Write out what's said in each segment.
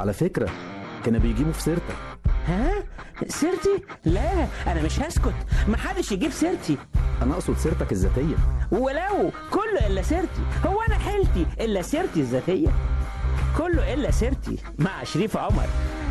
على فكرة كانوا بيجيبوا في سيرتك ها سيرتي لا انا مش هسكت محدش يجيب سيرتي أنا أقصد سيرتك الذاتية ولو كله الا سيرتي هو انا حيلتي الا سيرتي الذاتيه كله الا سيرتي مع شريف عمر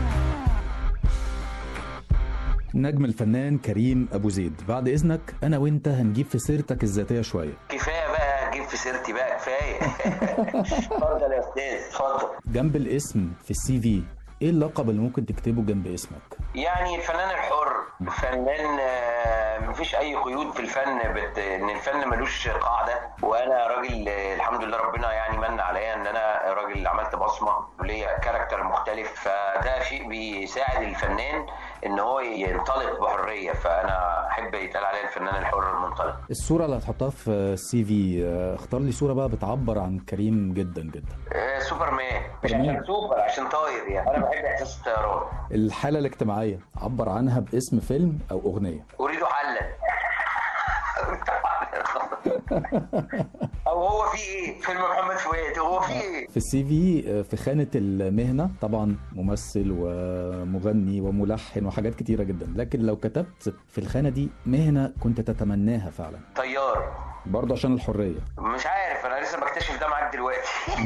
نجم الفنان كريم أبو زيد بعد إذنك أنا وأنت هنجيب في سيرتك الذاتية شوية كفايه بقى جيب في سيرتي بقى كفايه اتفضل يا استاذ اتفضل جنب الاسم في السي في إيه اللقب اللي ممكن تكتبه جنب اسمك؟ يعني الفنان الحر فنان آه، مفيش اي قيود في الفن بت... ان الفن ملوش قاعده وانا راجل آه، الحمد لله ربنا يعني من عليا ان انا راجل عملت بصمه وليا كاركتر مختلف فده شيء بيساعد الفنان ان هو ينطلق بحريه فانا احب يتقال عليا الفنان الحر المنطلق الصورة اللي هتحطها في السي في آه، اختار لي صورة بقى بتعبر عن كريم جدا جدا آه، سوبرمان مش سوبرمان. عشان سوبر عشان طاير يعني انا بحب احساس الطيران الحالة الاجتماعية عبر عنها باسم فيلم أو أغنية اريد حلا او هو في ايه فيلم محمد فؤاد هو في ايه في السي في آه، في خانة المهنة طبعا ممثل ومغني وملحن وحاجات كتيرة جدا لكن لو كتبت في الخانة دي مهنة كنت تتمناها فعلا طيار برضه عشان الحرية مش عارف انا لسه بكتشف ده معاك دلوقتي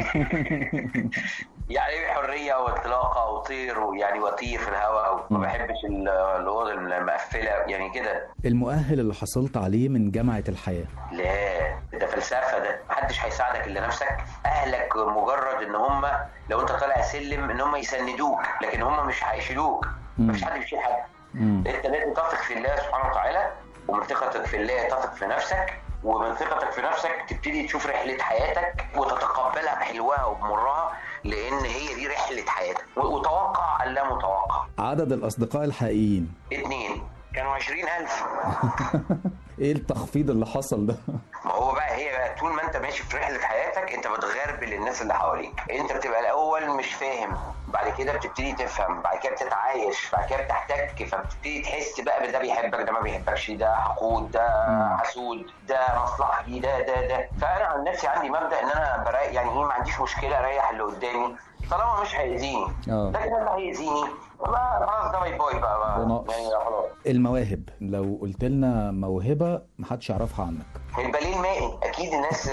يعني ايه حريه واطلاقه وطير ويعني وطير في الهواء وما بحبش ال- الاوضه المقفله يعني كده المؤهل اللي حصلت عليه من جامعة الحياة لا ده فلسفه ده محدش هيساعدك الا نفسك اهلك مجرد ان هم لو انت طالع سلم ان هم يسندوك لكن هم مش هيشيلوك مفيش حد بيشيل حد مم. انت لازم تثق في الله سبحانه وتعالى ومن ثقتك في الله تثق في نفسك ومن ثقتك في نفسك تبتدي تشوف رحله حياتك وتتقبلها بحلوها وبمرها لان هي دي رحله حياتك و- وتوقع اللا متوقع عدد الأصدقاء الحقيقيين اتنين كانوا عشرين ألف ايه التخفيض اللي حصل ده ما هو بقى هي بقى طول ما انت ماشي في رحله حياتك انت بتغربل الناس اللي حواليك انت بتبقى الاول مش فاهم بعد كده بتبتدي تفهم بعد كده بتتعايش بعد كده بتحتك فبتبتدي تحس بقى ده بيحبك ده ما بيحبكش ده حقود ده حسود ده مصلحجي ده ده ده فانا عن نفسي عندي مبدا ان انا برا يعني ايه ما عنديش مشكله اريح اللي قدامي طالما مش هيأذيني اه. لكن اللي هيأذيني ما خلاص ده باي باي بقى, ده بقى. نقص. يعني خلاص المواهب لو قلت لنا موهبة محدش يعرفها عنك الباليه المائي اكيد الناس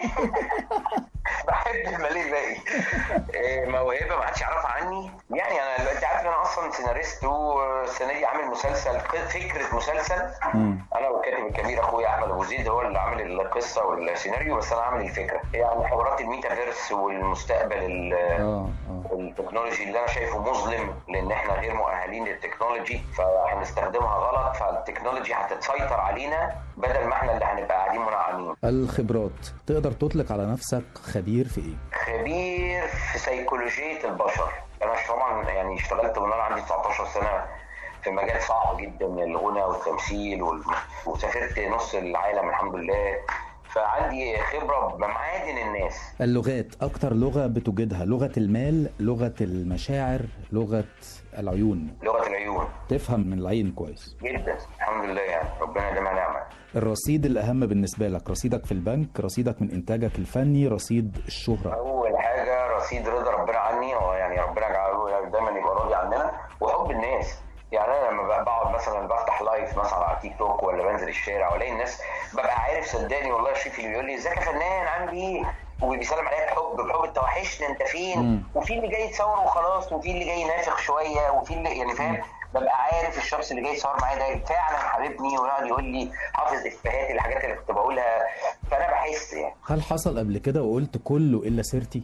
بحب الباليه المائي إيه، موهبه ما حدش يعرفها عني يعني انا دلوقتي عارف ان انا اصلا سيناريست والسنه دي عامل مسلسل فكره مسلسل مم. انا والكاتب الكبير اخويا احمد ابو زيد هو اللي عامل القصه والسيناريو بس انا عامل الفكره يعني حوارات الميتافيرس والمستقبل ال- اه اه التكنولوجي اللي انا شايفه مظلم لان احنا غير مؤهلين للتكنولوجي فهنستخدمها غلط فالتكنولوجي هتتسيطر علينا بدل ما احنا اللي هنبقى قاعدين منعمين الخبرات تقدر تطلق على نفسك خبير في ايه خبير في سيكولوجيه البشر انا طبعا يعني اشتغلت من وانا عندي 19 سنه في مجال صعب جدا الغنى والتمثيل وال... وسافرت نص العالم الحمد لله فعندي خبره بمعادن الناس اللغات اكتر لغة بتوجدها لغة المال لغة المشاعر لغة العيون لغه العيون تفهم من العين كويس جدا الحمد لله يعني ربنا يديمها نعمه الرصيد الأهم بالنسبة لك رصيدك في البنك رصيدك من إنتاجك الفني رصيد الشهرة اول حاجه رصيد رضا ربنا عني هو يعني ربنا يجعله دايما يبقى راضي عننا وحب الناس يعني انا لما بقى بقعد مثلا بفتح لايف مثلا على تيك توك ولا بنزل الشارع والاقي الناس ببقى عارف صدقني والله شريف اللي بيقول لي ازيك يا فنان عامل ايه وبيسلم عليا بحب بحب انت وحشني انت فين مم. وفي اللي جاي يتصور وخلاص وفي اللي جاي ينافق شويه وفي اللي يعني فاهم ببقى عارف الشخص اللي جاي يتصور معايا ده فعلا حبيبني ويقعد يقول لي حافظ افيهاتي الحاجات اللي كنت بقولها فانا بحس يعني هل حصل قبل كده وقلت كله إلا سيرتي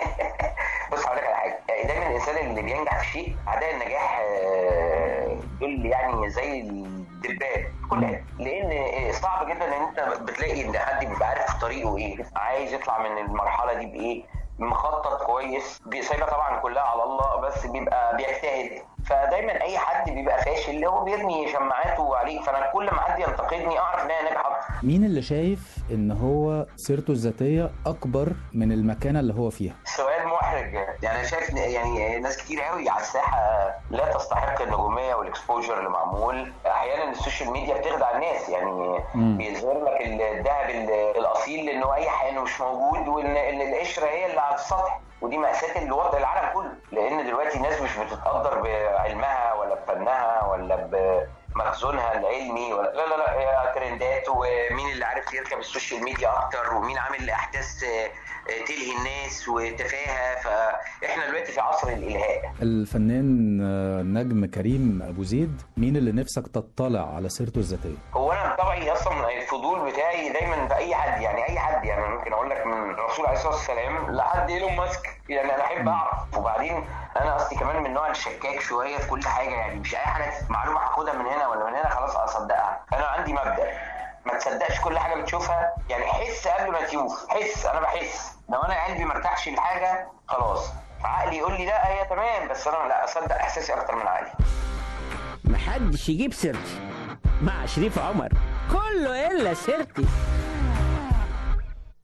بص هقول لك على حاجه يعني دايما الانسان اللي بينجح في شيء اعداء النجاح آه، دول يعني زي الدبان كل حاجه لان صعب جدا ان انت بتلاقي ان حد بيبقى عارف طريقه ايه عايز يطلع من المرحله دي بايه مخطط كويس بيسيبها طبعا كلها على الله بس بيبقى بيجتهد فدايما اي حد بيبقى فاشل هو بيرمي شماعاته عليك فانا كل ما حد ينتقدني اعرف ان هي ناجحه مين اللي شايف إن هو سيرته الذاتية أكبر من المكانة اللي هو فيها سؤال محرج يعني انا شايف إن- يعني ناس كتير قوي على الساحه لا تستحق النجوميه والاكسبوجر اللي معمول احيانا السوشيال ميديا بتخدع الناس يعني مم. بيظهر لك الذهب ال- الاصيل انه اي حاجه مش موجود وان إن القشره هي اللي على السطح ودي مأساة الوضع العالم كله لان دلوقتي الناس مش بتتقدر بعلمها ولا بفنها ولا بمخزونها العلمي ولا لا لا لا هي ترندات ومين اللي عارف يركب السوشيال ميديا اكتر ومين عامل احداث تلهي الناس وتفاهه فاحنا دلوقتي في عصر الالهاء الفنان آه، نجم كريم ابو زيد مين اللي نفسك تطلع على سيرته الذاتيه هو انا طبعي اصلا الفضول بتاعي دايما في اي حد يعني اي حد يعني ممكن اقول لك من الرسول عليه الصلاه والسلام لحد ايلون ماسك يعني انا احب اعرف وبعدين انا اصلي كمان من النوع الشكاك شويه في كل حاجه يعني مش اي حاجه معلومه هاخدها من هنا ولا من هنا خلاص اصدقها انا عندي مبدا ما تصدقش كل حاجه بتشوفها يعني حس قبل ما تشوف حس انا بحس لو انا قلبي ما ارتاحش لحاجه خلاص عقلي يقول لي لا هي تمام بس انا لا اصدق احساسي اكتر من عقلي محدش يجيب سيرتي مع شريف عمر كله الا سيرتي